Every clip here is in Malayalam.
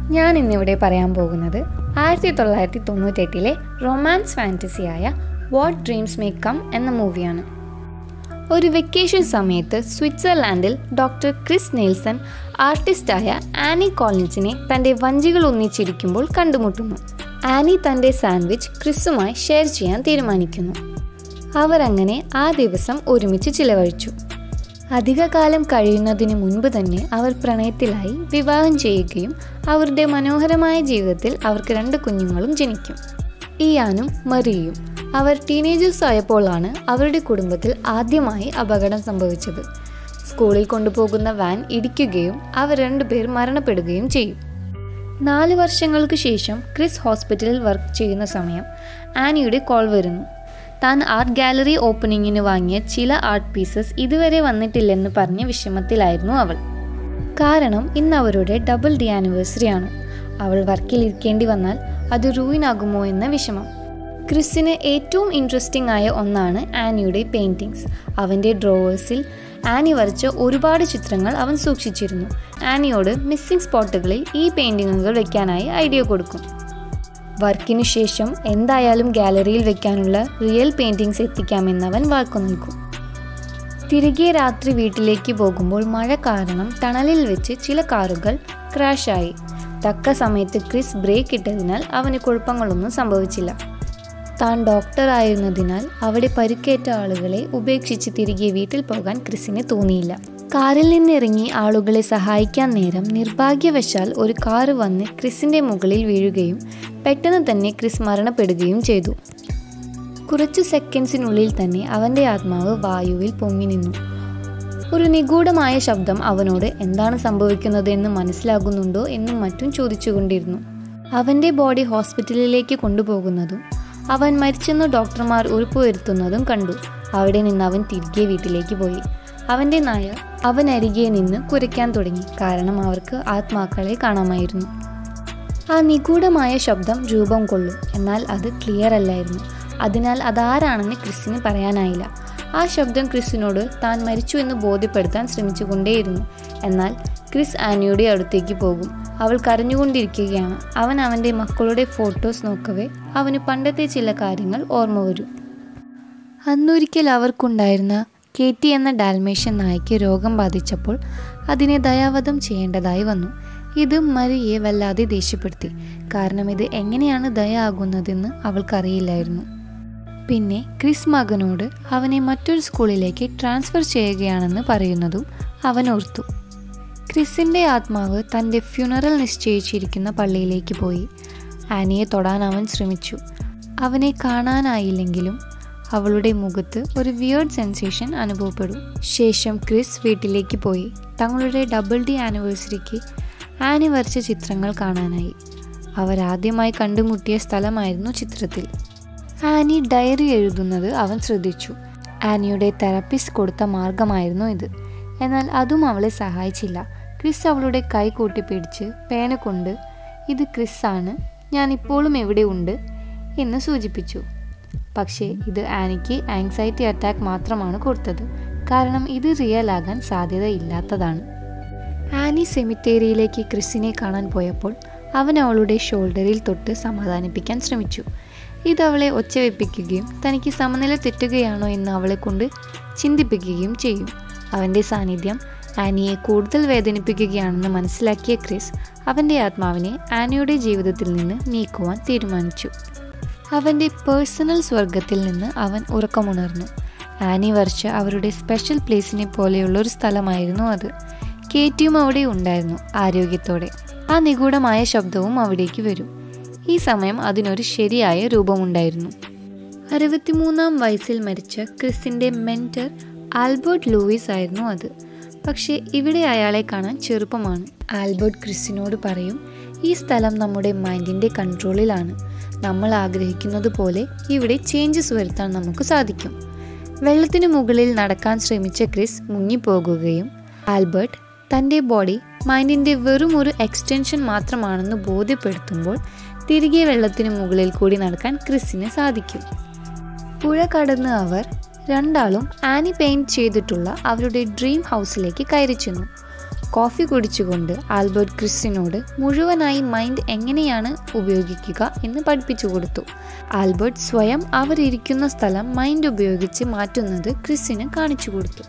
ഞാൻ ഇന്നിവിടെ പറയാൻ പോകുന്നത് ആയിരത്തി തൊള്ളായിരത്തി തൊണ്ണൂറ്റെട്ടിലെ റൊമാൻസ് ഫാൻറ്റസിയായ വാട്ട് ഡ്രീംസ് മേ കം എന്ന മൂവിയാണ് ഒരു വെക്കേഷൻ സമയത്ത് സ്വിറ്റ്സർലാൻഡിൽ ഡോക്ടർ ക്രിസ് നെൽസൺ ആർട്ടിസ്റ്റായ ആനി കോളിൻസിനെ തൻ്റെ വഞ്ചികൾ ഒന്നിച്ചിരിക്കുമ്പോൾ കണ്ടുമുട്ടുന്നു ആനി തൻ്റെ സാൻഡ്വിച്ച് ക്രിസുമായി ഷെയർ ചെയ്യാൻ തീരുമാനിക്കുന്നു അവർ അങ്ങനെ ആ ദിവസം ഒരുമിച്ച് ചിലവഴിച്ചു അധികകാലം കഴിയുന്നതിന് മുൻപ് തന്നെ അവർ പ്രണയത്തിലായി വിവാഹം ചെയ്യുകയും അവരുടെ മനോഹരമായ ജീവിതത്തിൽ അവർക്ക് രണ്ട് കുഞ്ഞുങ്ങളും ജനിക്കും ഇയാനും മറിയയും അവർ ടീനേജേഴ്സ് ആയപ്പോഴാണ് അവരുടെ കുടുംബത്തിൽ ആദ്യമായി അപകടം സംഭവിച്ചത് സ്കൂളിൽ കൊണ്ടുപോകുന്ന വാൻ ഇടിക്കുകയും അവർ രണ്ടുപേർ മരണപ്പെടുകയും ചെയ്യും നാല് വർഷങ്ങൾക്ക് ശേഷം ക്രിസ് ഹോസ്പിറ്റലിൽ വർക്ക് ചെയ്യുന്ന സമയം ആനിയുടെ കോൾ വരുന്നു താൻ ആർട്ട് ഗാലറി ഓപ്പണിങ്ങിന് വാങ്ങിയ ചില ആർട്ട് പീസസ് ഇതുവരെ വന്നിട്ടില്ലെന്ന് പറഞ്ഞ വിഷമത്തിലായിരുന്നു അവൾ കാരണം ഇന്ന് അവരുടെ ഡബിൾ ഡി ആനിവേഴ്സറി ആണ് അവൾ വർക്കിൽ ഇരിക്കേണ്ടി വന്നാൽ അത് റൂയിനാകുമോ എന്ന വിഷമം ക്രിസിന് ഏറ്റവും ഇൻട്രസ്റ്റിംഗ് ആയ ഒന്നാണ് ആനിയുടെ പെയിൻറ്റിങ്സ് അവൻ്റെ ഡ്രോവേഴ്സിൽ ആനി വരച്ച ഒരുപാട് ചിത്രങ്ങൾ അവൻ സൂക്ഷിച്ചിരുന്നു ആനിയോട് മിസ്സിംഗ് സ്പോട്ടുകളിൽ ഈ പെയിൻറ്റിങ്ങുകൾ വെക്കാനായി ഐഡിയ കൊടുക്കും വർക്കിനു ശേഷം എന്തായാലും ഗാലറിയിൽ വെക്കാനുള്ള റിയൽ പെയിൻറ്റിങ്സ് എത്തിക്കാമെന്ന് അവൻ വാക്കു നൽകും തിരികെ രാത്രി വീട്ടിലേക്ക് പോകുമ്പോൾ മഴ കാരണം ടണലിൽ വെച്ച് ചില കാറുകൾ ക്രാഷായി തക്ക സമയത്ത് ക്രിസ് ബ്രേക്ക് ഇട്ടതിനാൽ അവന് കുഴപ്പങ്ങളൊന്നും സംഭവിച്ചില്ല താൻ ഡോക്ടർ ആയിരുന്നതിനാൽ അവിടെ പരിക്കേറ്റ ആളുകളെ ഉപേക്ഷിച്ച് തിരികെ വീട്ടിൽ പോകാൻ ക്രിസിന് തോന്നിയില്ല കാറിൽ നിന്നിറങ്ങി ആളുകളെ സഹായിക്കാൻ നേരം നിർഭാഗ്യവശാൽ ഒരു കാറ് വന്ന് ക്രിസിന്റെ മുകളിൽ വീഴുകയും പെട്ടെന്ന് തന്നെ ക്രിസ് മരണപ്പെടുകയും ചെയ്തു കുറച്ചു സെക്കൻഡ്സിനുള്ളിൽ തന്നെ അവന്റെ ആത്മാവ് വായുവിൽ പൊങ്ങി നിന്നു ഒരു നിഗൂഢമായ ശബ്ദം അവനോട് എന്താണ് സംഭവിക്കുന്നത് എന്ന് മനസ്സിലാകുന്നുണ്ടോ എന്നും മറ്റും ചോദിച്ചുകൊണ്ടിരുന്നു അവന്റെ ബോഡി ഹോസ്പിറ്റലിലേക്ക് കൊണ്ടുപോകുന്നതും അവൻ മരിച്ചെന്ന് ഡോക്ടർമാർ ഉറപ്പുവരുത്തുന്നതും കണ്ടു അവിടെ നിന്ന് അവൻ തിരികെ വീട്ടിലേക്ക് പോയി അവന്റെ നായ അവൻ അരികെ നിന്ന് കുരയ്ക്കാൻ തുടങ്ങി കാരണം അവർക്ക് ആത്മാക്കളെ കാണാമായിരുന്നു ആ നിഗൂഢമായ ശബ്ദം രൂപം കൊള്ളും എന്നാൽ അത് ക്ലിയർ അല്ലായിരുന്നു അതിനാൽ അതാരാണെന്ന് ക്രിസിന് പറയാനായില്ല ആ ശബ്ദം ക്രിസിനോട് താൻ മരിച്ചു എന്ന് ബോധ്യപ്പെടുത്താൻ ശ്രമിച്ചുകൊണ്ടേയിരുന്നു എന്നാൽ ക്രിസ് ആനിയുടെ അടുത്തേക്ക് പോകും അവൾ കരഞ്ഞുകൊണ്ടിരിക്കുകയാണ് അവൻ അവൻ്റെ മക്കളുടെ ഫോട്ടോസ് നോക്കവേ അവന് പണ്ടത്തെ ചില കാര്യങ്ങൾ ഓർമ്മ വരും അന്നൊരിക്കൽ അവർക്കുണ്ടായിരുന്ന കേറ്റി എന്ന ഡാൽമേഷ്യൻ നായ്ക്ക് രോഗം ബാധിച്ചപ്പോൾ അതിനെ ദയാവധം ചെയ്യേണ്ടതായി വന്നു ഇത് മരിയെ വല്ലാതെ ദേഷ്യപ്പെടുത്തി കാരണം ഇത് എങ്ങനെയാണ് ദയ ആകുന്നതെന്ന് അവൾക്കറിയില്ലായിരുന്നു പിന്നെ ക്രിസ് മകനോട് അവനെ മറ്റൊരു സ്കൂളിലേക്ക് ട്രാൻസ്ഫർ ചെയ്യുകയാണെന്ന് പറയുന്നതും അവൻ ഓർത്തു ക്രിസിൻ്റെ ആത്മാവ് തൻ്റെ ഫ്യൂണറൽ നിശ്ചയിച്ചിരിക്കുന്ന പള്ളിയിലേക്ക് പോയി ആനിയെ തൊടാൻ അവൻ ശ്രമിച്ചു അവനെ കാണാനായില്ലെങ്കിലും അവളുടെ മുഖത്ത് ഒരു വിയേർഡ് സെൻസേഷൻ അനുഭവപ്പെടും ശേഷം ക്രിസ് വീട്ടിലേക്ക് പോയി തങ്ങളുടെ ഡബിൾ ഡി ആനിവേഴ്സറിക്ക് ആനി വരച്ച ചിത്രങ്ങൾ കാണാനായി അവരാദ്യമായി കണ്ടുമുട്ടിയ സ്ഥലമായിരുന്നു ചിത്രത്തിൽ ആനി ഡയറി എഴുതുന്നത് അവൻ ശ്രദ്ധിച്ചു ആനിയുടെ തെറപ്പിസ്റ്റ് കൊടുത്ത മാർഗമായിരുന്നു ഇത് എന്നാൽ അതും അവളെ സഹായിച്ചില്ല ക്രിസ് അവളുടെ കൈ കൂട്ടി പിടിച്ച് പേന കൊണ്ട് ഇത് ക്രിസ് ആണ് ഞാൻ ഇപ്പോഴും എവിടെ ഉണ്ട് എന്ന് സൂചിപ്പിച്ചു പക്ഷേ ഇത് ആനിക്ക് ആങ്സൈറ്റി അറ്റാക്ക് മാത്രമാണ് കൊടുത്തത് കാരണം ഇത് റിയൽ ആകാൻ സാധ്യതയില്ലാത്തതാണ് ആനി സെമിത്തേരിയിലേക്ക് ക്രിസിനെ കാണാൻ പോയപ്പോൾ അവൻ അവളുടെ ഷോൾഡറിൽ തൊട്ട് സമാധാനിപ്പിക്കാൻ ശ്രമിച്ചു ഇത് അവളെ ഒച്ചവെപ്പിക്കുകയും തനിക്ക് സമനില തെറ്റുകയാണോ എന്ന് അവളെ കൊണ്ട് ചിന്തിപ്പിക്കുകയും ചെയ്യും അവൻ്റെ സാന്നിധ്യം ആനിയെ കൂടുതൽ വേദനിപ്പിക്കുകയാണെന്ന് മനസ്സിലാക്കിയ ക്രിസ് അവൻ്റെ ആത്മാവിനെ ആനിയുടെ ജീവിതത്തിൽ നിന്ന് നീക്കുവാൻ തീരുമാനിച്ചു അവൻ്റെ പേഴ്സണൽ സ്വർഗത്തിൽ നിന്ന് അവൻ ഉറക്കമുണർന്നു ആനി വരച്ച അവരുടെ സ്പെഷ്യൽ പ്ലേസിനെ പോലെയുള്ള ഒരു സ്ഥലമായിരുന്നു അത് കേറ്റിയും അവിടെ ഉണ്ടായിരുന്നു ആരോഗ്യത്തോടെ ആ നിഗൂഢമായ ശബ്ദവും അവിടേക്ക് വരും ഈ സമയം അതിനൊരു ശരിയായ രൂപമുണ്ടായിരുന്നു അറുപത്തിമൂന്നാം വയസ്സിൽ മരിച്ച ക്രിസിൻ്റെ മെൻറ്റർ ആൽബർട്ട് ലൂയിസ് ആയിരുന്നു അത് പക്ഷേ ഇവിടെ അയാളെ കാണാൻ ചെറുപ്പമാണ് ആൽബർട്ട് ക്രിസിനോട് പറയും ഈ സ്ഥലം നമ്മുടെ മൈൻഡിൻ്റെ കൺട്രോളിലാണ് നമ്മൾ ആഗ്രഹിക്കുന്നത് പോലെ ഇവിടെ ചേഞ്ചസ് വരുത്താൻ നമുക്ക് സാധിക്കും വെള്ളത്തിനു മുകളിൽ നടക്കാൻ ശ്രമിച്ച ക്രിസ് മുങ്ങിപ്പോകുകയും ആൽബർട്ട് തൻ്റെ ബോഡി മൈൻഡിൻ്റെ വെറും ഒരു എക്സ്റ്റൻഷൻ മാത്രമാണെന്ന് ബോധ്യപ്പെടുത്തുമ്പോൾ തിരികെ വെള്ളത്തിനു മുകളിൽ കൂടി നടക്കാൻ ക്രിസിന് സാധിക്കും പുഴ കടന്ന് അവർ രണ്ടാളും ആനി പെയിൻറ് ചെയ്തിട്ടുള്ള അവരുടെ ഡ്രീം ഹൗസിലേക്ക് കയറി ചെന്നു കോഫി കുടിച്ചുകൊണ്ട് ആൽബർട്ട് ക്രിസ്റ്റിനോട് മുഴുവനായി മൈൻഡ് എങ്ങനെയാണ് ഉപയോഗിക്കുക എന്ന് പഠിപ്പിച്ചു കൊടുത്തു ആൽബർട്ട് സ്വയം അവരിയ്ക്കുന്ന സ്ഥലം മൈൻഡ് ഉപയോഗിച്ച് മാറ്റുന്നത് ക്രിസ്സിന് കാണിച്ചു കൊടുത്തു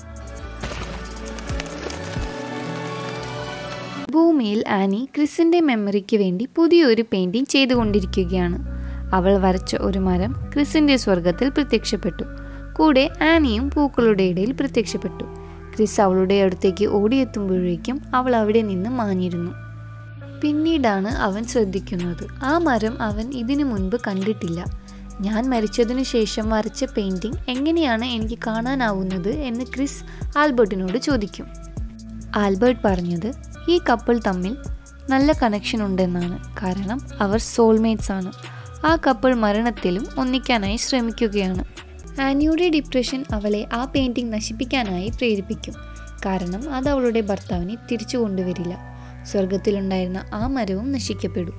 ഭൂമിയിൽ ആനി ക്രിസിന്റെ മെമ്മറിക്ക് വേണ്ടി പുതിയൊരു പെയിന്റിംഗ് ചെയ്തുകൊണ്ടിരിക്കുകയാണ് അവൾ വരച്ച ഒരു മരം ക്രിസിന്റെ സ്വർഗത്തിൽ പ്രത്യക്ഷപ്പെട്ടു കൂടെ ആനിയും പൂക്കളുടെ ഇടയിൽ പ്രത്യക്ഷപ്പെട്ടു ക്രിസ് അവളുടെ അടുത്തേക്ക് ഓടിയെത്തുമ്പോഴേക്കും അവൾ അവിടെ നിന്ന് മാഞ്ഞിരുന്നു പിന്നീടാണ് അവൻ ശ്രദ്ധിക്കുന്നത് ആ മരം അവൻ ഇതിനു മുൻപ് കണ്ടിട്ടില്ല ഞാൻ മരിച്ചതിനു ശേഷം വരച്ച പെയിന്റിംഗ് എങ്ങനെയാണ് എനിക്ക് കാണാനാവുന്നത് എന്ന് ക്രിസ് ആൽബർട്ടിനോട് ചോദിക്കും ആൽബർട്ട് പറഞ്ഞത് ഈ കപ്പിൾ തമ്മിൽ നല്ല കണക്ഷൻ ഉണ്ടെന്നാണ് കാരണം അവർ സോൾമേറ്റ്സ് ആണ് ആ കപ്പിൾ മരണത്തിലും ഒന്നിക്കാനായി ശ്രമിക്കുകയാണ് ആനിയുടെ ഡിപ്രഷൻ അവളെ ആ പെയിൻറ്റിംഗ് നശിപ്പിക്കാനായി പ്രേരിപ്പിക്കും കാരണം അത് അവളുടെ ഭർത്താവിനെ തിരിച്ചു കൊണ്ടുവരില്ല സ്വർഗത്തിലുണ്ടായിരുന്ന ആ മരവും നശിക്കപ്പെടും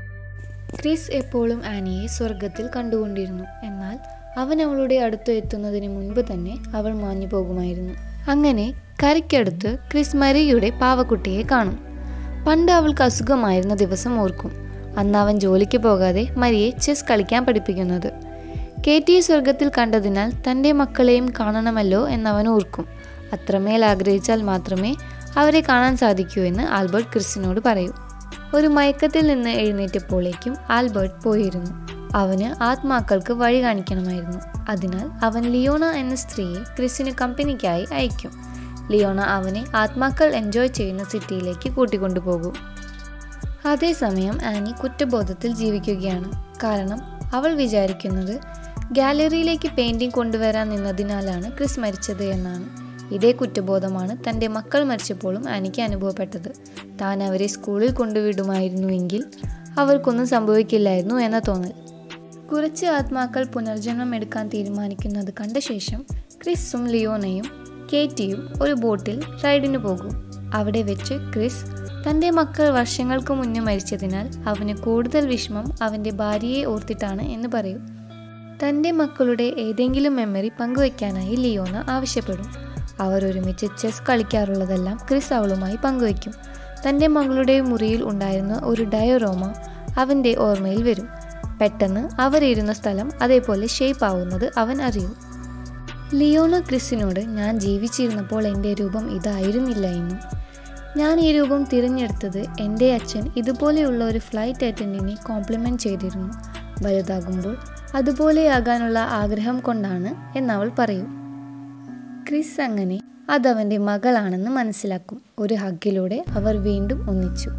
ക്രിസ് എപ്പോഴും ആനിയെ സ്വർഗത്തിൽ കണ്ടുകൊണ്ടിരുന്നു എന്നാൽ അവൻ അവളുടെ അടുത്ത് എത്തുന്നതിന് മുൻപ് തന്നെ അവൾ മാഞ്ഞു പോകുമായിരുന്നു അങ്ങനെ കരയ്ക്കടുത്ത് ക്രിസ് മരിയയുടെ പാവക്കുട്ടിയെ കാണും പണ്ട് അവൾക്ക് അസുഖമായിരുന്ന ദിവസം ഓർക്കും അന്ന് അവൻ ജോലിക്ക് പോകാതെ മരിയെ ചെസ് കളിക്കാൻ പഠിപ്പിക്കുന്നത് കേറ്റിയെ സ്വർഗത്തിൽ കണ്ടതിനാൽ തൻ്റെ മക്കളെയും കാണണമല്ലോ എന്നവൻ ഓർക്കും അത്രമേൽ ആഗ്രഹിച്ചാൽ മാത്രമേ അവരെ കാണാൻ സാധിക്കൂ എന്ന് ആൽബർട്ട് ക്രിസ്റ്റിനോട് പറയൂ ഒരു മയക്കത്തിൽ നിന്ന് എഴുന്നേറ്റപ്പോഴേക്കും ആൽബർട്ട് പോയിരുന്നു അവന് ആത്മാക്കൾക്ക് വഴി കാണിക്കണമായിരുന്നു അതിനാൽ അവൻ ലിയോണ എന്ന സ്ത്രീയെ ക്രിസിന് കമ്പനിക്കായി അയക്കും ലിയോണ അവനെ ആത്മാക്കൾ എൻജോയ് ചെയ്യുന്ന സിറ്റിയിലേക്ക് കൂട്ടിക്കൊണ്ടുപോകും അതേസമയം ആനി കുറ്റബോധത്തിൽ ജീവിക്കുകയാണ് കാരണം അവൾ വിചാരിക്കുന്നത് ഗാലറിയിലേക്ക് പെയിന്റിംഗ് കൊണ്ടുവരാൻ നിന്നതിനാലാണ് ക്രിസ് മരിച്ചത് എന്നാണ് ഇതേ കുറ്റബോധമാണ് തൻ്റെ മക്കൾ മരിച്ചപ്പോഴും ആനിക്ക് അനുഭവപ്പെട്ടത് താൻ അവരെ സ്കൂളിൽ കൊണ്ടുവിടുമായിരുന്നുവെങ്കിൽ അവർക്കൊന്നും സംഭവിക്കില്ലായിരുന്നു എന്ന തോന്നൽ കുറച്ച് ആത്മാക്കൾ പുനർജന്മം എടുക്കാൻ തീരുമാനിക്കുന്നത് കണ്ട ശേഷം ക്രിസും ലിയോനയും കേറ്റിയും ഒരു ബോട്ടിൽ റൈഡിന് പോകും അവിടെ വെച്ച് ക്രിസ് തൻ്റെ മക്കൾ വർഷങ്ങൾക്ക് മുന്നേ മരിച്ചതിനാൽ അവന് കൂടുതൽ വിഷമം അവൻ്റെ ഭാര്യയെ ഓർത്തിട്ടാണ് എന്ന് പറയും തൻ്റെ മക്കളുടെ ഏതെങ്കിലും മെമ്മറി പങ്കുവയ്ക്കാനായി ലിയോന ആവശ്യപ്പെടും അവർ ഒരുമിച്ച് ചെസ് കളിക്കാറുള്ളതെല്ലാം ക്രിസ് അവളുമായി പങ്കുവയ്ക്കും തൻ്റെ മകളുടെ മുറിയിൽ ഉണ്ടായിരുന്ന ഒരു ഡയോറോമ അവൻ്റെ ഓർമ്മയിൽ വരും പെട്ടെന്ന് അവരിരുന്ന സ്ഥലം അതേപോലെ ഷേപ്പ് ആവുന്നത് അവൻ അറിയും ലിയോണ ക്രിസിനോട് ഞാൻ ജീവിച്ചിരുന്നപ്പോൾ എൻ്റെ രൂപം ഇതായിരുന്നില്ല എന്നും ഞാൻ ഈ രൂപം തിരഞ്ഞെടുത്തത് എൻ്റെ അച്ഛൻ ഇതുപോലെയുള്ള ഒരു ഫ്ലൈറ്റ് അറ്റൻഡിനെ കോംപ്ലിമെൻറ്റ് ചെയ്തിരുന്നു വലുതാകുമ്പോൾ അതുപോലെയാകാനുള്ള ആഗ്രഹം കൊണ്ടാണ് എന്നവൾ പറയും ക്രിസ് അങ്ങനെ അതവൻ്റെ മകളാണെന്ന് മനസ്സിലാക്കും ഒരു ഹഗ്ഗിലൂടെ അവർ വീണ്ടും ഒന്നിച്ചു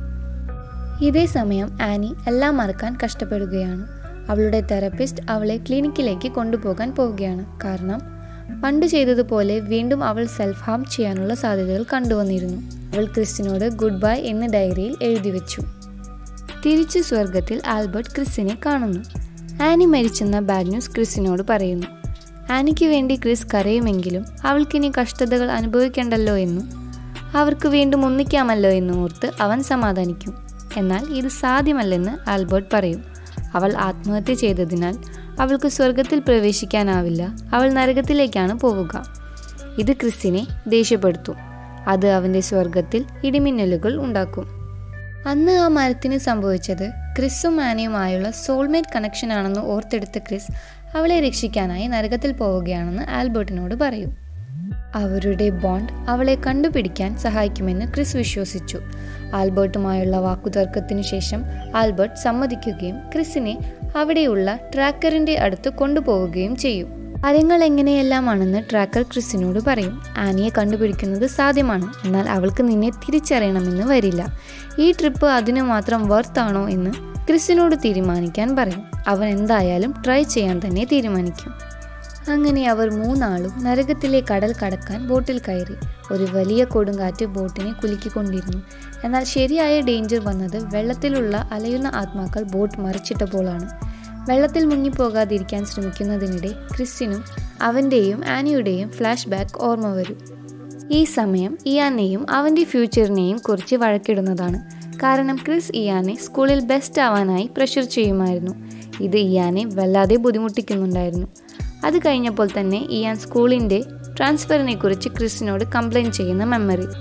ഇതേ സമയം ആനി എല്ലാം മറക്കാൻ കഷ്ടപ്പെടുകയാണ് അവളുടെ തെറപ്പിസ്റ്റ് അവളെ ക്ലിനിക്കിലേക്ക് കൊണ്ടുപോകാൻ പോവുകയാണ് കാരണം പണ്ട് ചെയ്തതുപോലെ വീണ്ടും അവൾ സെൽഫ് ഹാം ചെയ്യാനുള്ള സാധ്യതകൾ കണ്ടുവന്നിരുന്നു അവൾ ക്രിസ്റ്റിനോട് ഗുഡ് ബൈ എന്ന് ഡയറിയിൽ എഴുതി വെച്ചു തിരിച്ചു സ്വർഗത്തിൽ ആൽബർട്ട് ക്രിസിനെ കാണുന്നു ആനി മരിച്ചെന്ന ബാഡ് ന്യൂസ് ക്രിസിനോട് പറയുന്നു ആനിക്ക് വേണ്ടി ക്രിസ് കരയുമെങ്കിലും അവൾക്കിനി കഷ്ടതകൾ അനുഭവിക്കണ്ടല്ലോ എന്നും അവർക്ക് വീണ്ടും ഒന്നിക്കാമല്ലോ എന്നും ഓർത്ത് അവൻ സമാധാനിക്കും എന്നാൽ ഇത് സാധ്യമല്ലെന്ന് ആൽബർട്ട് പറയും അവൾ ആത്മഹത്യ ചെയ്തതിനാൽ അവൾക്ക് സ്വർഗത്തിൽ പ്രവേശിക്കാനാവില്ല അവൾ നരകത്തിലേക്കാണ് പോവുക ഇത് ക്രിസ്റ്റിനെ ദേഷ്യപ്പെടുത്തും അത് അവൻ്റെ സ്വർഗത്തിൽ ഇടിമിന്നലുകൾ ഉണ്ടാക്കും അന്ന് ആ മരത്തിന് സംഭവിച്ചത് ക്രിസും ആനയുമായുള്ള സോൾമേറ്റ് കണക്ഷൻ ആണെന്ന് ഓർത്തെടുത്ത ക്രിസ് അവളെ രക്ഷിക്കാനായി നരകത്തിൽ പോവുകയാണെന്ന് ആൽബർട്ടിനോട് പറയും അവരുടെ ബോണ്ട് അവളെ കണ്ടുപിടിക്കാൻ സഹായിക്കുമെന്ന് ക്രിസ് വിശ്വസിച്ചു ആൽബർട്ടുമായുള്ള വാക്കുതർക്കത്തിനു ശേഷം ആൽബർട്ട് സമ്മതിക്കുകയും ക്രിസിനെ അവിടെയുള്ള ട്രാക്കറിന്റെ അടുത്ത് കൊണ്ടുപോവുകയും ചെയ്യും കാര്യങ്ങൾ എങ്ങനെയെല്ലാമാണെന്ന് ട്രാക്കർ ക്രിസിനോട് പറയും ആനിയെ കണ്ടുപിടിക്കുന്നത് സാധ്യമാണ് എന്നാൽ അവൾക്ക് നിന്നെ തിരിച്ചറിയണമെന്ന് വരില്ല ഈ ട്രിപ്പ് അതിനു മാത്രം വർത്താണോ എന്ന് ക്രിസിനോട് തീരുമാനിക്കാൻ പറയും അവൻ എന്തായാലും ട്രൈ ചെയ്യാൻ തന്നെ തീരുമാനിക്കും അങ്ങനെ അവർ മൂന്നാളും നരകത്തിലെ കടൽ കടക്കാൻ ബോട്ടിൽ കയറി ഒരു വലിയ കൊടുങ്കാറ്റ് ബോട്ടിനെ കുലുക്കിക്കൊണ്ടിരുന്നു എന്നാൽ ശരിയായ ഡേഞ്ചർ വന്നത് വെള്ളത്തിലുള്ള അലയുന്ന ആത്മാക്കൾ ബോട്ട് മറിച്ചിട്ടപ്പോഴാണ് വെള്ളത്തിൽ മുങ്ങിപ്പോകാതിരിക്കാൻ ശ്രമിക്കുന്നതിനിടെ ക്രിസ്റ്റിനും അവൻ്റെയും ആനിയുടെയും ഫ്ലാഷ് ബാക്ക് ഓർമ്മ വരും ഈ സമയം ഇയാനെയും അവൻ്റെ ഫ്യൂച്ചറിനെയും കുറിച്ച് വഴക്കിടുന്നതാണ് കാരണം ക്രിസ് ഇയാനെ സ്കൂളിൽ ബെസ്റ്റ് ആവാനായി പ്രഷർ ചെയ്യുമായിരുന്നു ഇത് ഇയാനെ വല്ലാതെ ബുദ്ധിമുട്ടിക്കുന്നുണ്ടായിരുന്നു അത് കഴിഞ്ഞപ്പോൾ തന്നെ ഇയാൻ സ്കൂളിൻ്റെ ട്രാൻസ്ഫറിനെ കുറിച്ച് ക്രിസിനോട് കംപ്ലൈൻറ്റ് ചെയ്യുന്ന മെമ്മറി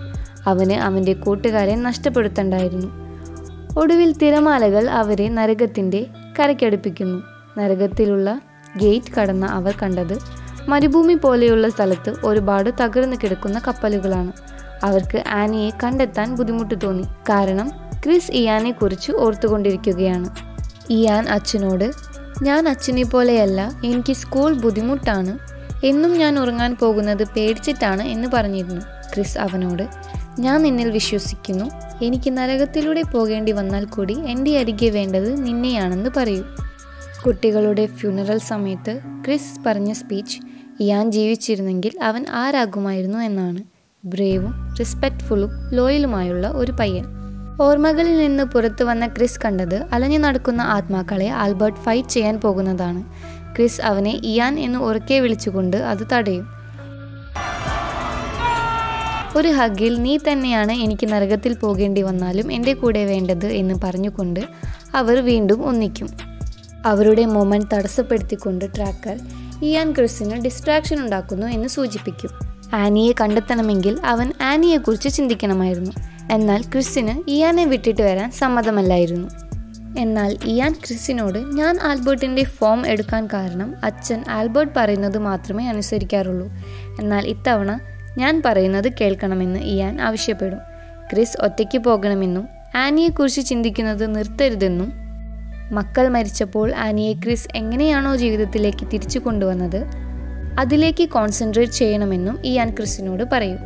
അവന് അവൻ്റെ കൂട്ടുകാരെ നഷ്ടപ്പെടുത്തണ്ടായിരുന്നു ഒടുവിൽ തിരമാലകൾ അവരെ നരകത്തിൻ്റെ കരയ്ക്കടുപ്പിക്കുന്നു നരകത്തിലുള്ള ഗേറ്റ് കടന്ന അവർ കണ്ടത് മരുഭൂമി പോലെയുള്ള സ്ഥലത്ത് ഒരുപാട് തകർന്നു കിടക്കുന്ന കപ്പലുകളാണ് അവർക്ക് ആനിയെ കണ്ടെത്താൻ ബുദ്ധിമുട്ട് തോന്നി കാരണം ക്രിസ് ഇയാനെ കുറിച്ച് ഓർത്തുകൊണ്ടിരിക്കുകയാണ് ഇയാൻ അച്ഛനോട് ഞാൻ അച്ഛനെ പോലെയല്ല എനിക്ക് സ്കൂൾ ബുദ്ധിമുട്ടാണ് എന്നും ഞാൻ ഉറങ്ങാൻ പോകുന്നത് പേടിച്ചിട്ടാണ് എന്ന് പറഞ്ഞിരുന്നു ക്രിസ് അവനോട് ഞാൻ നിന്നിൽ വിശ്വസിക്കുന്നു എനിക്ക് നരകത്തിലൂടെ പോകേണ്ടി വന്നാൽ കൂടി എൻ്റെ അരികെ വേണ്ടത് നിന്നെയാണെന്ന് പറയൂ കുട്ടികളുടെ ഫ്യൂണറൽ സമയത്ത് ക്രിസ് പറഞ്ഞ സ്പീച്ച് ഇയാൻ ജീവിച്ചിരുന്നെങ്കിൽ അവൻ ആരാകുമായിരുന്നു എന്നാണ് ബ്രേവും റെസ്പെക്റ്റ്ഫുള്ളും ലോയലുമായുള്ള ഒരു പയ്യൻ ഓർമ്മകളിൽ നിന്ന് പുറത്തു വന്ന ക്രിസ് കണ്ടത് അലഞ്ഞു നടക്കുന്ന ആത്മാക്കളെ ആൽബർട്ട് ഫൈറ്റ് ചെയ്യാൻ പോകുന്നതാണ് ക്രിസ് അവനെ ഇയാൻ എന്ന് ഉറക്കെ വിളിച്ചുകൊണ്ട് അത് തടയും ഒരു ഹഗ്ഗിൽ നീ തന്നെയാണ് എനിക്ക് നരകത്തിൽ പോകേണ്ടി വന്നാലും എൻ്റെ കൂടെ വേണ്ടത് എന്ന് പറഞ്ഞുകൊണ്ട് അവർ വീണ്ടും ഒന്നിക്കും അവരുടെ മൊമെന്റ് തടസ്സപ്പെടുത്തിക്കൊണ്ട് ട്രാക്കർ ഇയാൻ ക്രിസിന് ഡിസ്ട്രാക്ഷൻ ഉണ്ടാക്കുന്നു എന്ന് സൂചിപ്പിക്കും ആനിയെ കണ്ടെത്തണമെങ്കിൽ അവൻ ആനിയെക്കുറിച്ച് ചിന്തിക്കണമായിരുന്നു എന്നാൽ ക്രിസിന് ഇയാനെ വിട്ടിട്ട് വരാൻ സമ്മതമല്ലായിരുന്നു എന്നാൽ ഇയാൻ ക്രിസിനോട് ഞാൻ ആൽബർട്ടിൻ്റെ ഫോം എടുക്കാൻ കാരണം അച്ഛൻ ആൽബർട്ട് പറയുന്നത് മാത്രമേ അനുസരിക്കാറുള്ളൂ എന്നാൽ ഇത്തവണ ഞാൻ പറയുന്നത് കേൾക്കണമെന്ന് ഇയാൻ ആവശ്യപ്പെടും ക്രിസ് ഒറ്റയ്ക്ക് പോകണമെന്നും ആനിയെക്കുറിച്ച് ചിന്തിക്കുന്നത് നിർത്തരുതെന്നും മക്കൾ മരിച്ചപ്പോൾ ആനിയെ ക്രിസ് എങ്ങനെയാണോ ജീവിതത്തിലേക്ക് തിരിച്ചു കൊണ്ടുവന്നത് അതിലേക്ക് കോൺസെൻട്രേറ്റ് ചെയ്യണമെന്നും ഇയാൻ ക്രിസിനോട് പറയും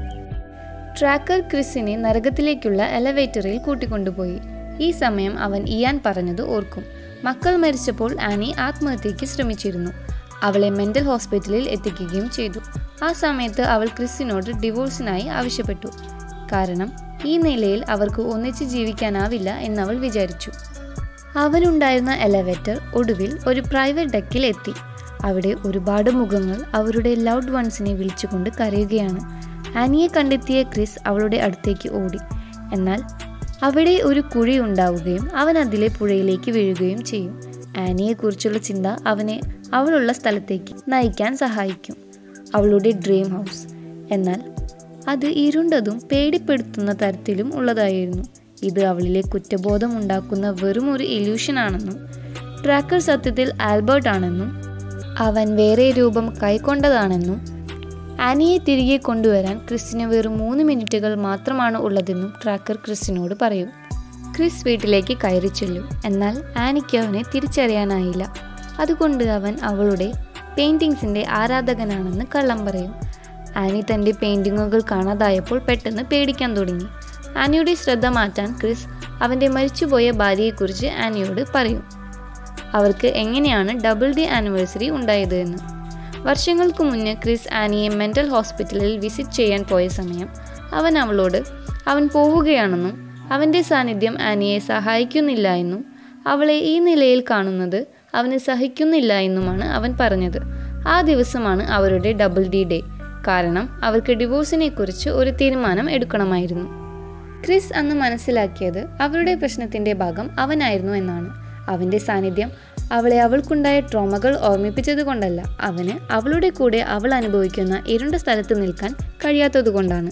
ട്രാക്കർ ക്രിസിനെ നരകത്തിലേക്കുള്ള എലവേറ്ററിൽ കൂട്ടിക്കൊണ്ടുപോയി ഈ സമയം അവൻ ഇയാൻ പറഞ്ഞത് ഓർക്കും മക്കൾ മരിച്ചപ്പോൾ ആനി ആത്മഹത്യയ്ക്ക് ശ്രമിച്ചിരുന്നു അവളെ മെന്റൽ ഹോസ്പിറ്റലിൽ എത്തിക്കുകയും ചെയ്തു ആ സമയത്ത് അവൾ ക്രിസിനോട് ഡിവോഴ്സിനായി ആവശ്യപ്പെട്ടു കാരണം ഈ നിലയിൽ അവർക്ക് ഒന്നിച്ച് ജീവിക്കാനാവില്ല എന്നവൾ വിചാരിച്ചു അവനുണ്ടായിരുന്ന എലവേറ്റർ ഒടുവിൽ ഒരു പ്രൈവറ്റ് ഡെക്കിൽ എത്തി അവിടെ ഒരുപാട് മുഖങ്ങൾ അവരുടെ ലൗഡ് വൺസിനെ വിളിച്ചുകൊണ്ട് കരയുകയാണ് ആനിയെ കണ്ടെത്തിയ ക്രിസ് അവളുടെ അടുത്തേക്ക് ഓടി എന്നാൽ അവിടെ ഒരു കുഴി ഉണ്ടാവുകയും അവൻ അതിലെ പുഴയിലേക്ക് വീഴുകയും ചെയ്യും ആനിയെക്കുറിച്ചുള്ള ചിന്ത അവനെ അവളുള്ള സ്ഥലത്തേക്ക് നയിക്കാൻ സഹായിക്കും അവളുടെ ഡ്രീം ഹൗസ് എന്നാൽ അത് ഇരുണ്ടതും പേടിപ്പെടുത്തുന്ന തരത്തിലും ഉള്ളതായിരുന്നു ഇത് അവളിലെ കുറ്റബോധം ഉണ്ടാക്കുന്ന വെറും ഒരു ഇല്യൂഷനാണെന്നും ട്രാക്കർ സത്യത്തിൽ ആൽബർട്ട് ആണെന്നും അവൻ വേറെ രൂപം കൈക്കൊണ്ടതാണെന്നും ആനിയെ തിരികെ കൊണ്ടുവരാൻ ക്രിസിന് വെറും മൂന്ന് മിനിറ്റുകൾ മാത്രമാണ് ഉള്ളതെന്നും ട്രാക്കർ ക്രിസിനോട് പറയും ക്രിസ് വീട്ടിലേക്ക് കയറി ചെല്ലും എന്നാൽ ആനിക്ക് അവനെ തിരിച്ചറിയാനായില്ല അതുകൊണ്ട് അവൻ അവളുടെ പെയിൻറ്റിങ്സിൻ്റെ ആരാധകനാണെന്ന് കള്ളം പറയും ആനി തൻ്റെ പെയിൻറ്റിങ്ങുകൾ കാണാതായപ്പോൾ പെട്ടെന്ന് പേടിക്കാൻ തുടങ്ങി ആനിയുടെ ശ്രദ്ധ മാറ്റാൻ ക്രിസ് അവൻ്റെ മരിച്ചുപോയ ഭാര്യയെക്കുറിച്ച് ആനിയോട് പറയും അവർക്ക് എങ്ങനെയാണ് ഡബിൾ ഡേ ആനിവേഴ്സറി ഉണ്ടായത് എന്ന് വർഷങ്ങൾക്ക് മുന്നേ ക്രിസ് ആനിയെ മെൻ്റൽ ഹോസ്പിറ്റലിൽ വിസിറ്റ് ചെയ്യാൻ പോയ സമയം അവൻ അവളോട് അവൻ പോവുകയാണെന്നും അവൻ്റെ സാന്നിധ്യം ആനിയെ സഹായിക്കുന്നില്ല എന്നും അവളെ ഈ നിലയിൽ കാണുന്നത് അവന് സഹിക്കുന്നില്ല എന്നുമാണ് അവൻ പറഞ്ഞത് ആ ദിവസമാണ് അവരുടെ ഡബിൾ ഡി ഡേ കാരണം അവർക്ക് ഡിവോഴ്സിനെ കുറിച്ച് ഒരു തീരുമാനം എടുക്കണമായിരുന്നു ക്രിസ് അന്ന് മനസ്സിലാക്കിയത് അവരുടെ പ്രശ്നത്തിന്റെ ഭാഗം അവനായിരുന്നു എന്നാണ് അവന്റെ സാന്നിധ്യം അവളെ അവൾക്കുണ്ടായ ട്രോമകൾ ഓർമ്മിപ്പിച്ചത് കൊണ്ടല്ല അവന് അവളുടെ കൂടെ അവൾ അനുഭവിക്കുന്ന ഇരുണ്ട സ്ഥലത്ത് നിൽക്കാൻ കഴിയാത്തതുകൊണ്ടാണ്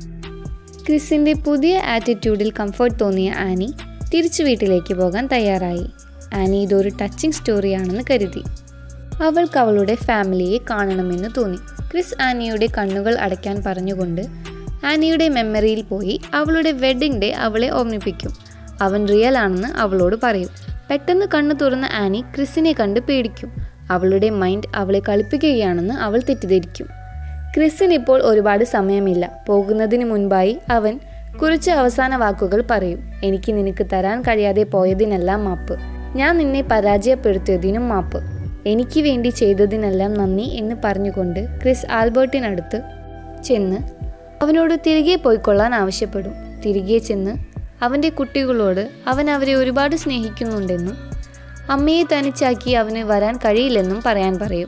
ക്രിസിന്റെ പുതിയ ആറ്റിറ്റ്യൂഡിൽ കംഫർട്ട് തോന്നിയ ആനി തിരിച്ചു വീട്ടിലേക്ക് പോകാൻ തയ്യാറായി ആനി ഇതൊരു ടച്ചിങ് സ്റ്റോറിയാണെന്ന് കരുതി അവൾക്ക് അവളുടെ ഫാമിലിയെ കാണണമെന്ന് തോന്നി ക്രിസ് ആനിയുടെ കണ്ണുകൾ അടയ്ക്കാൻ പറഞ്ഞുകൊണ്ട് ആനിയുടെ മെമ്മറിയിൽ പോയി അവളുടെ വെഡ്ഡിംഗ് ഡേ അവളെ ഓർമ്മിപ്പിക്കും അവൻ റിയൽ ആണെന്ന് അവളോട് പറയും പെട്ടെന്ന് കണ്ണു തുറന്ന ആനി ക്രിസിനെ കണ്ട് പേടിക്കും അവളുടെ മൈൻഡ് അവളെ കളിപ്പിക്കുകയാണെന്ന് അവൾ തെറ്റിദ്ധരിക്കും ക്രിസിന് ഇപ്പോൾ ഒരുപാട് സമയമില്ല പോകുന്നതിന് മുൻപായി അവൻ കുറച്ച് അവസാന വാക്കുകൾ പറയും എനിക്ക് നിനക്ക് തരാൻ കഴിയാതെ പോയതിനെല്ലാം മാപ്പ് ഞാൻ നിന്നെ പരാജയപ്പെടുത്തിയതിനും മാപ്പ് എനിക്ക് വേണ്ടി ചെയ്തതിനെല്ലാം നന്ദി എന്ന് പറഞ്ഞുകൊണ്ട് ക്രിസ് ആൽബർട്ടിനടുത്ത് ചെന്ന് അവനോട് തിരികെ പോയിക്കൊള്ളാൻ ആവശ്യപ്പെടും തിരികെ ചെന്ന് അവൻ്റെ കുട്ടികളോട് അവൻ അവരെ ഒരുപാട് സ്നേഹിക്കുന്നുണ്ടെന്നും അമ്മയെ തനിച്ചാക്കി അവന് വരാൻ കഴിയില്ലെന്നും പറയാൻ പറയും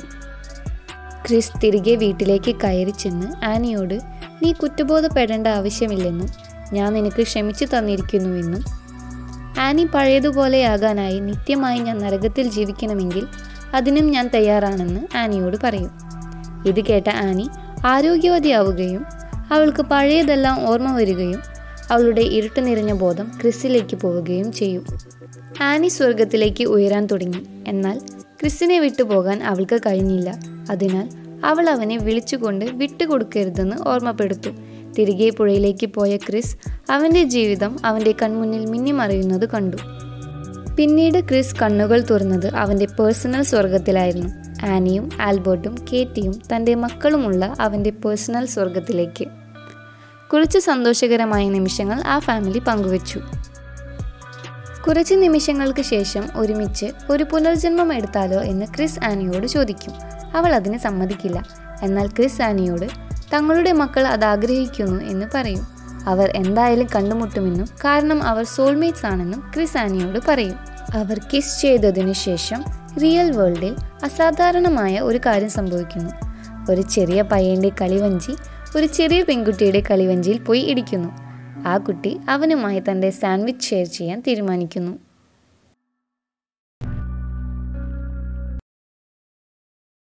ക്രിസ് തിരികെ വീട്ടിലേക്ക് കയറി ചെന്ന് ആനിയോട് നീ കുറ്റബോധപ്പെടേണ്ട ആവശ്യമില്ലെന്നും ഞാൻ നിനക്ക് ക്ഷമിച്ചു തന്നിരിക്കുന്നുവെന്നും ആനി പഴയതുപോലെയാകാനായി നിത്യമായി ഞാൻ നരകത്തിൽ ജീവിക്കണമെങ്കിൽ അതിനും ഞാൻ തയ്യാറാണെന്ന് ആനിയോട് പറയും ഇത് കേട്ട ആനി ആരോഗ്യവതിയാവുകയും അവൾക്ക് പഴയതെല്ലാം ഓർമ്മ വരികയും അവളുടെ ഇരുട്ട് നിറഞ്ഞ ബോധം ക്രിസിലേക്ക് പോവുകയും ചെയ്യും ആനി സ്വർഗത്തിലേക്ക് ഉയരാൻ തുടങ്ങി എന്നാൽ ക്രിസിനെ വിട്ടുപോകാൻ അവൾക്ക് കഴിഞ്ഞില്ല അതിനാൽ അവൾ അവനെ വിളിച്ചുകൊണ്ട് വിട്ടുകൊടുക്കരുതെന്ന് ഓർമ്മപ്പെടുത്തു തിരികെ പുഴയിലേക്ക് പോയ ക്രിസ് അവൻ്റെ ജീവിതം അവൻ്റെ കൺമുന്നിൽ മിന്നിമറിയുന്നത് കണ്ടു പിന്നീട് ക്രിസ് കണ്ണുകൾ തുറന്നത് അവൻ്റെ പേഴ്സണൽ സ്വർഗത്തിലായിരുന്നു ആനിയും ആൽബർട്ടും കേറ്റിയും തൻ്റെ മക്കളുമുള്ള അവൻ്റെ പേഴ്സണൽ സ്വർഗത്തിലേക്ക് കുറച്ച് സന്തോഷകരമായ നിമിഷങ്ങൾ ആ ഫാമിലി പങ്കുവച്ചു കുറച്ച് നിമിഷങ്ങൾക്ക് ശേഷം ഒരുമിച്ച് ഒരു പുനർജന്മം എടുത്താലോ എന്ന് ക്രിസ് ആനിയോട് ചോദിക്കും അവൾ അതിന് സമ്മതിക്കില്ല എന്നാൽ ക്രിസ് ആനിയോട് തങ്ങളുടെ മക്കൾ അത് ആഗ്രഹിക്കുന്നു എന്ന് പറയും അവർ എന്തായാലും കണ്ടുമുട്ടുമെന്നും കാരണം അവർ സോൾമേറ്റ്സ് ആണെന്നും ക്രിസ് ആനിയോട് പറയും അവർ കിസ് ചെയ്തതിനു ശേഷം റിയൽ വേൾഡിൽ അസാധാരണമായ ഒരു കാര്യം സംഭവിക്കുന്നു ഒരു ചെറിയ പയ്യൻ്റെ കളിവഞ്ചി ഒരു ചെറിയ പെൺകുട്ടിയുടെ കളിവഞ്ചിയിൽ പോയി ഇടിക്കുന്നു ആ കുട്ടി അവനുമായി തൻ്റെ സാൻഡ്വിച്ച് ഷെയർ ചെയ്യാൻ തീരുമാനിക്കുന്നു